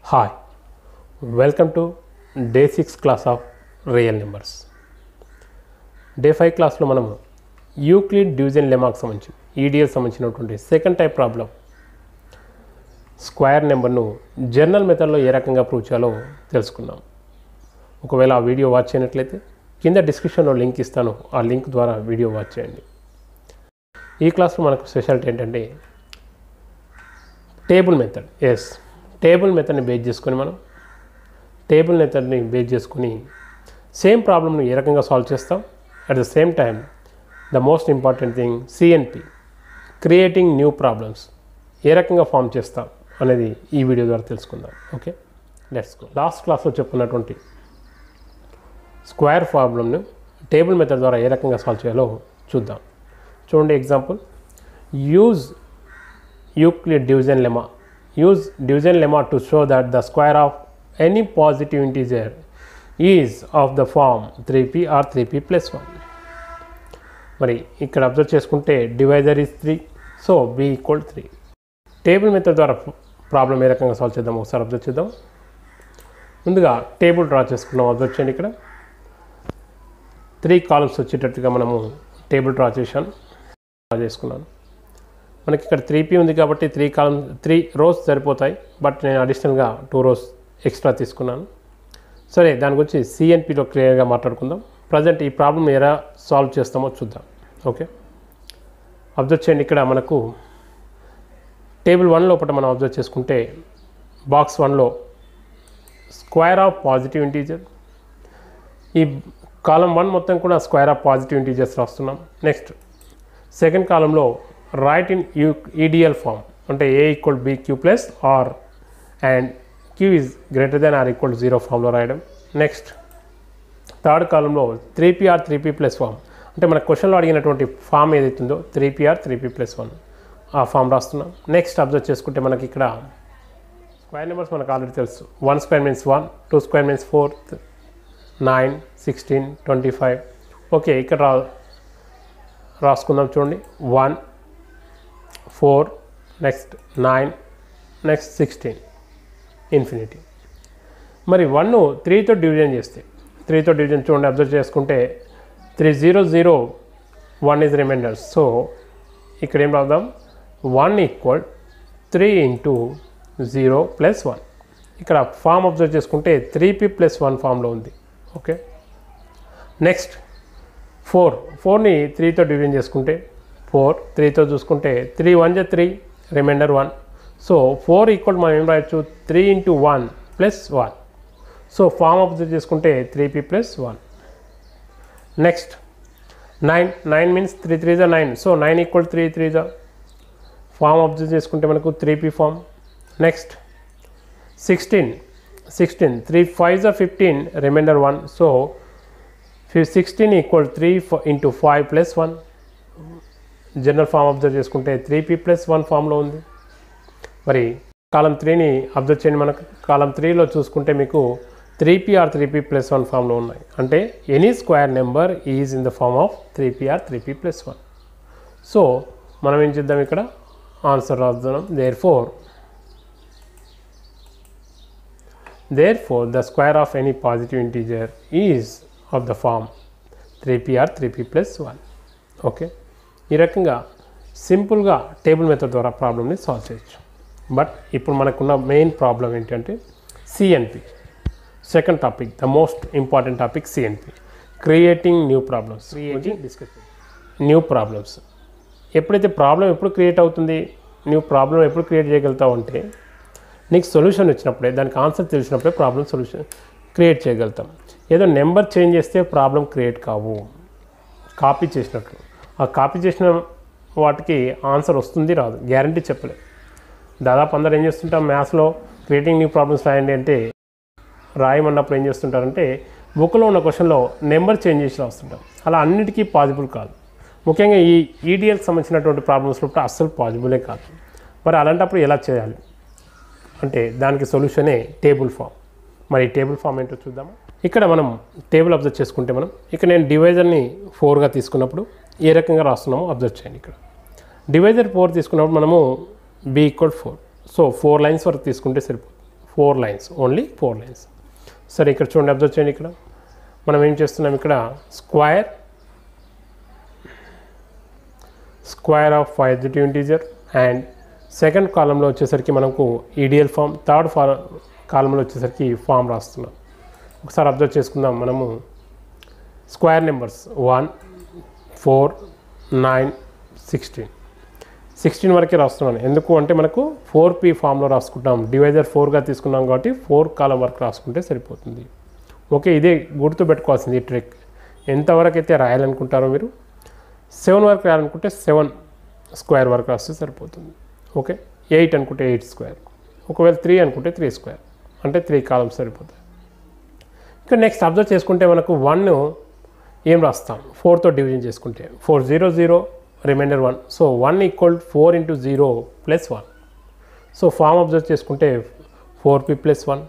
Hi welcome to day six class of real numbers day five క్లాస్లో మనము Euclid division లెమాకు సంబంధించి E D L సంబంధించినటువంటి సెకండ్ టైప్ ప్రాబ్లం స్క్వేర్ నెంబర్ను జర్నల్ మెథడ్లో ఏ రకంగా ప్రూవ్ చేయాలో తెలుసుకుందాం ఒకవేళ ఆ వీడియో వాచ్ చేయనట్లయితే కింద డిస్క్రిప్షన్లో లింక్ ఇస్తాను ఆ లింక్ ద్వారా వీడియో వాచ్ చేయండి ఈ క్లాస్లో మనకు స్పెషాలిటీ ఏంటంటే టేబుల్ మెథడ్ ఎస్ టేబుల్ మెథడ్ని బేస్ చేసుకొని మనం టేబుల్ మెథడ్ని బేస్ చేసుకొని సేమ్ ప్రాబ్లమ్ని ఏ రకంగా సాల్వ్ చేస్తాం at the same time the most important thing C N P creating new problems ఏ రకంగా ఫామ్ చేస్తాం అనేది ఈ వీడియో ద్వారా తెలుసుకుందాం ఓకే లెట్స్ గో లాస్ట్ క్లాస్లో చెప్పుకున్నటువంటి స్క్వేర్ ప్రాబ్లమ్ను టేబుల్ మెథడ్ ద్వారా ఏ రకంగా సాల్వ్ చేయాలో చూద్దాం చూడండి example use Euclid division lemma. Use division lemma to show that the square of any positive integer is of the form 3p or 3p plus 1. మరి ఇక్కడ observe చేసుకుంటే divisor is three so B equal three table method ద్వారా problem ఏ రకంగా solve చేద్దాం ఒకసారి observe చేద్దాం ముందుగా టేబుల్ డ్రా చేసుకున్నాం అబ్జర్వ్ చేయండి ఇక్కడ త్రీ కాలమ్స్ వచ్చేటట్టుగా మనము టేబుల్ డ్రా చేశాను డ్రా చేసుకున్నాను మనకి ఇక్కడ త్రీ పీ ఉంది కాబట్టి త్రీ కాలం త్రీ రోస్ సరిపోతాయి బట్ నేను అడిషనల్గా టూ రోస్ ఎక్స్ట్రా తీసుకున్నాను సరే దాని గురించి సిఎన్పిలో క్లియర్గా మాట్లాడుకుందాం ప్రజెంట్ ఈ ప్రాబ్లం ఎలా సాల్వ్ చేస్తామో చూద్దాం ఓకే అబ్జర్వ్ చేయండి ఇక్కడ మనకు టేబుల్ వన్ లోపల మనం అబ్జర్వ్ చేసుకుంటే బాక్స్ వన్లో స్క్వేర్ ఆఫ్ పాజిటివ్ ఇంటీజర్ ఈ కాలం వన్ మొత్తం కూడా స్క్వేర్ ఆఫ్ పాజిటివ్ ఇంటీజర్స్ రాస్తున్నాం నెక్స్ట్ సెకండ్ కాలంలో write in you E D L form అంటే A equal B Q plus R and Q is greater than or equal zero ఫామ్లో రాయడం next third కాలంలో three P or three P plus form అంటే మన క్వశ్చన్లో అడిగినటువంటి ఫామ్ ఏదైతుందో three P or three P plus one ఆ ఫామ్ రాస్తున్నాం నెక్స్ట్ అబ్జర్వ్ చేసుకుంటే మనకి ఇక్కడ స్క్వేర్ నెంబర్స్ మనకు ఆల్రెడీ తెలుసు one square means one two square means four nine sixteen twenty five okay ఇక్కడ రా రాసుకుందాం చూడండి one four next nine next sixteen infinity మరి వన్ త్రీతో డివిజన్ చేస్తే త్రీతో డివిజన్ చూడండి అబ్జర్వ్ చేసుకుంటే three zero zero one is remainder so ఇక్కడ ఏం రాద్దాం one equal three into zero plus one ఇక్కడ ఫామ్ అబ్జర్వ్ చేసుకుంటే త్రీ పీ ప్లస్ వన్ ఫామ్లో ఉంది ఓకే నెక్స్ట్ ఫోర్ ఫోర్ని త్రీతో డివిజన్ చేసుకుంటే ఫోర్ త్రీతో చూసుకుంటే త్రీ వన్ జా three remainder one so four equal మనం ఏం రాయొచ్చు three into one plus one so form observe చేసుకుంటే three P plus one next nine nine means three three జా nine so nine equal three three జా form observe చేసుకుంటే మనకు three P form next sixteen sixteen three five జా fifteen remainder one so sixteen equal three into five plus one general form observe చేసుకుంటే three P plus one ఫామ్లో ఉంది మరి కాలం త్రీని observe చేయండి మనకు కాలం త్రీలో చూసుకుంటే మీకు three P or three P plus one ఫామ్లో ఉన్నాయి అంటే any square number is in the form of three P or three P plus one so మనం ఏం చేద్దాం ఇక్కడ ఆన్సర్ రాద్దాం therefore therefore the square of any positive integer is of the form three P or three P plus one okay ఈ రకంగా సింపుల్గా table method ద్వారా ప్రాబ్లమ్ని సాల్వ్ చేయొచ్చు బట్ ఇప్పుడు మనకున్న మెయిన్ ప్రాబ్లం ఏంటంటే C N P second topic the most important topic C N P creating new problems creating discuss new problems ఎప్పుడైతే ప్రాబ్లం ఎప్పుడు క్రియేట్ అవుతుంది న్యూ ప్రాబ్లం ఎప్పుడు క్రియేట్ చేయగలుగుతావు అంటే నీకు సొల్యూషన్ వచ్చినప్పుడే దానికి ఆన్సర్ తెలిసినప్పుడే ప్రాబ్లం సొల్యూషన్ క్రియేట్ చేయగలుగుతాం ఏదో నెంబర్ చేంజ్ చేస్తే ప్రాబ్లం క్రియేట్ కావు కాపీ చేసినట్లు ఆ కాపీ చేసిన వాటికి ఆన్సర్ వస్తుంది రాదు గ్యారంటీ చెప్పలేదు దాదాపు అందరు ఏం చేస్తుంటాం మ్యాథ్స్లో క్రియేటింగ్ న్యూ ప్రాబ్లమ్స్ రాయండి అంటే రాయమన్నప్పుడు ఏం చేస్తుంటారంటే బుక్లో ఉన్న క్వశ్చన్లో నెంబర్ చేంజ్ చేసి రాస్తుంటాం అలా అన్నిటికీ పాసిబుల్ కాదు ముఖ్యంగా ఈ ఈడిఎల్కి సంబంధించినటువంటి ప్రాబ్లమ్స్ లోపల అస్సలు పాసిబులే కాదు మరి అలాంటప్పుడు ఎలా చేయాలి అంటే దానికి సొల్యూషనే టేబుల్ ఫామ్ మరి టేబుల్ ఫామ్ ఏంటో చూద్దామా ఇక్కడ మనం టేబుల్ అబ్జర్వ్ చేసుకుంటే మనం ఇక్కడ నేను డివైజర్ని ఫోర్గా తీసుకున్నప్పుడు ఏ రకంగా రాస్తున్నామో అబ్జర్వ్ చేయండి ఇక్కడ డివైజర్ ఫోర్ తీసుకున్నప్పుడు మనము B equal four so four lines వరకు తీసుకుంటే సరిపోతుంది four lines only four lines సరే ఇక్కడ చూడండి అబ్జర్వ్ చేయండి ఇక్కడ మనం ఏం చేస్తున్నాం ఇక్కడ square square of five digit integer and second కాలంలో వచ్చేసరికి మనకు ఈడియల్ ఫామ్ థర్డ్ ఫా కాలంలో వచ్చేసరికి ఫామ్ రాస్తున్నాం ఒకసారి అబ్జర్వ్ చేసుకుందాం మనము square numbers one four nine sixteen sixteen వరకే రాస్తున్నాను ఎందుకు అంటే మనకు ఫోర్ పీ ఫామ్లో రాసుకుంటాం డివైజర్ ఫోర్గా తీసుకున్నాం కాబట్టి ఫోర్ కాలం వరకు రాసుకుంటే సరిపోతుంది ఓకే ఇదే గుర్తు పెట్టుకోవాల్సింది ఈ ట్రిక్ ఎంతవరకు అయితే రాయాలనుకుంటారో మీరు సెవెన్ వరకు రాయాలనుకుంటే సెవెన్ స్క్వేర్ వరకు రాస్తే సరిపోతుంది ఓకే ఎయిట్ అనుకుంటే ఎయిట్ స్క్వేర్ ఒకవేళ త్రీ అనుకుంటే త్రీ స్క్వేర్ అంటే త్రీ కాలమ్స్ సరిపోతాయి ఇక్కడ నెక్స్ట్ అబ్జర్వ్ చేసుకుంటే మనకు వన్ ఏం రాస్తాం ఫోర్తో డివిజన్ చేసుకుంటే four zero zero remainder one so one equal four into zero plus one so form observe చేసుకుంటే ఫోర్ పి ప్లస్ వన్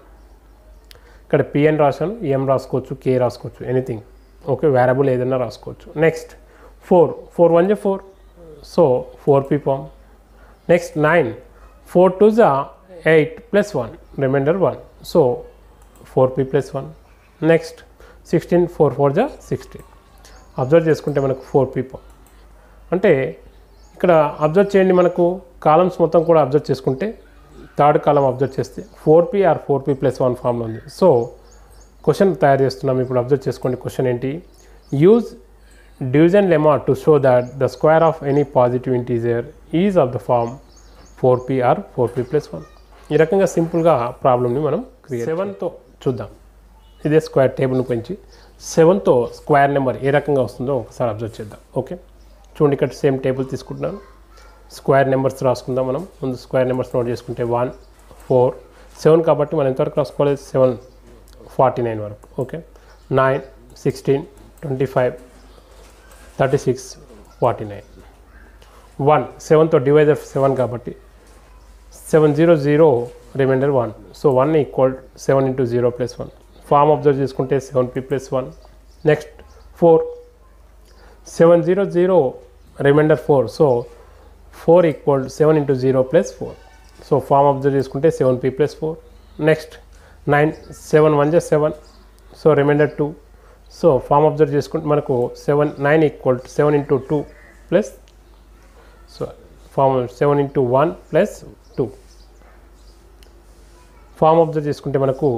ఇక్కడ పిఎన్ రాశాను ఎం రాసుకోవచ్చు కే రాసుకోవచ్చు ఎనీథింగ్ ఓకే వేరబుల్ ఏదైనా రాసుకోవచ్చు నెక్స్ట్ ఫోర్ ఫోర్ వన్ జే four so four P form next nine four two జా eight plus one remainder one so four P plus one next sixteen four four జా sixteen observe చేసుకుంటే మనకు four P అంటే ఇక్కడ observe చేయండి మనకు columns మొత్తం కూడా అబ్జర్వ్ చేసుకుంటే థర్డ్ కాలం అబ్జర్వ్ చేస్తే four P or four P plus one ఫామ్లో ఉంది సో క్వశ్చన్ తయారు చేస్తున్నాం ఇప్పుడు అబ్జర్వ్ చేసుకోండి క్వశ్చన్ ఏంటి use division lemma to show that the square of any positive integer is of the form four P or four P plus one ఈ రకంగా సింపుల్గా ప్రాబ్లమ్ని మనం క్రియేట్ సెవెన్తో చూద్దాం ఇదే స్క్వేర్ టేబుల్ని పెంచి సెవెన్తో స్క్వేర్ నెంబర్ ఏ రకంగా వస్తుందో ఒకసారి అబ్జర్వ్ చేద్దాం ఓకే చూడండి ఇక్కడ సేమ్ టేబుల్ తీసుకుంటున్నాను స్క్వేర్ నెంబర్స్ రాసుకుందాం మనం ముందు స్క్వేర్ నెంబర్స్ నోట్ చేసుకుంటే వన్ ఫోర్ సెవెన్ కాబట్టి మనం ఎంతవరకు రాసుకోవాలి సెవెన్ ఫార్టీ నైన్ వరకు okay nine sixteen twenty five thirty six forty nine one సెవెన్తో డివైజర్ సెవెన్ కాబట్టి seven zero zero remainder one so one equal seven into zero plus one form observe చేసుకుంటే seven P plus one next four seven zero zero remainder four so four equal seven into zero plus four so form observe చేసుకుంటే seven P plus four next nine seven one జే seven so remainder two so form observe చేసుకుంటే మనకు seven nine equal seven into two plus so form seven into one plus two form observe చేసుకుంటే మనకు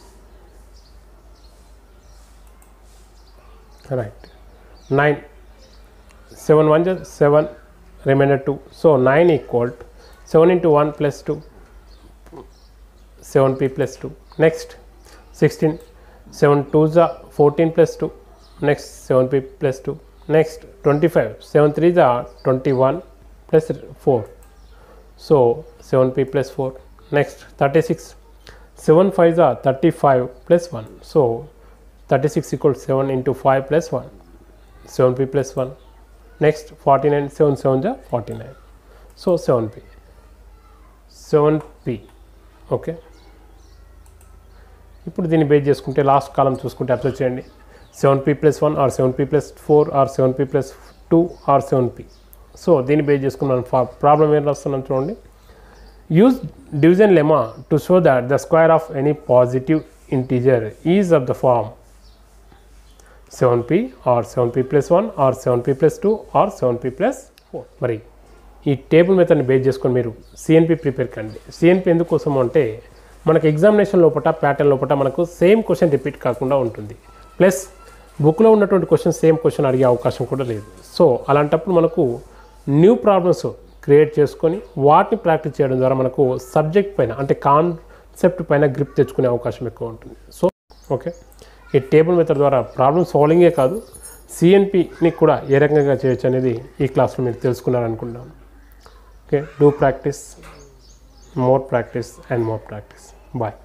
right nine seven one జా seven remainder two so nine equal seven into one plus two seven P plus two next sixteen seven two జా fourteen plus two next seven P plus two next twenty five seven three జా twenty one plus four so seven P plus four next thirty six seven five జా thirty five plus one so thirty six equal seven into five plus one seven P plus one next forty nine seven seven జా forty nine so seven P seven P okay ఇప్పుడు దీన్ని base చేసుకుంటే last column చూసుకుంటే observe చేయండి seven P plus one or seven P plus four or seven P plus two or seven P so దీన్ని base చేసుకుని మనం problem ఏం రాస్తున్నాం చూడండి use division lemma to show that the square of any positive integer is of the form seven P or seven P plus one or seven P plus two or seven P plus four మరి ఈ table మెథడ్ని base చేసుకొని మీరు CNP prepare కండి CNP ఎందుకోసం అంటే మనకు examination లోపల ప్యాటర్న్ లోపల మనకు సేమ్ క్వశ్చన్ రిపీట్ కాకుండా ఉంటుంది ప్లస్ బుక్లో ఉన్నటువంటి క్వశ్చన్ సేమ్ క్వశ్చన్ అడిగే అవకాశం కూడా లేదు సో అలాంటప్పుడు మనకు న్యూ ప్రాబ్లమ్స్ క్రియేట్ చేసుకొని వాటిని ప్రాక్టీస్ చేయడం ద్వారా మనకు సబ్జెక్ట్ పైన అంటే కాన్సెప్ట్ పైన గ్రిప్ తెచ్చుకునే అవకాశం ఎక్కువ ఉంటుంది సో ఓకే ఈ టేబుల్ మెథడ్ ద్వారా ప్రాబ్లమ్ సాల్వింగే కాదు సిఎన్పిని కూడా ఏ రకంగా చేయొచ్చు అనేది ఈ క్లాస్లో మీరు తెలుసుకున్నారనుకుంటున్నాను okay do practice more practice and more practice bye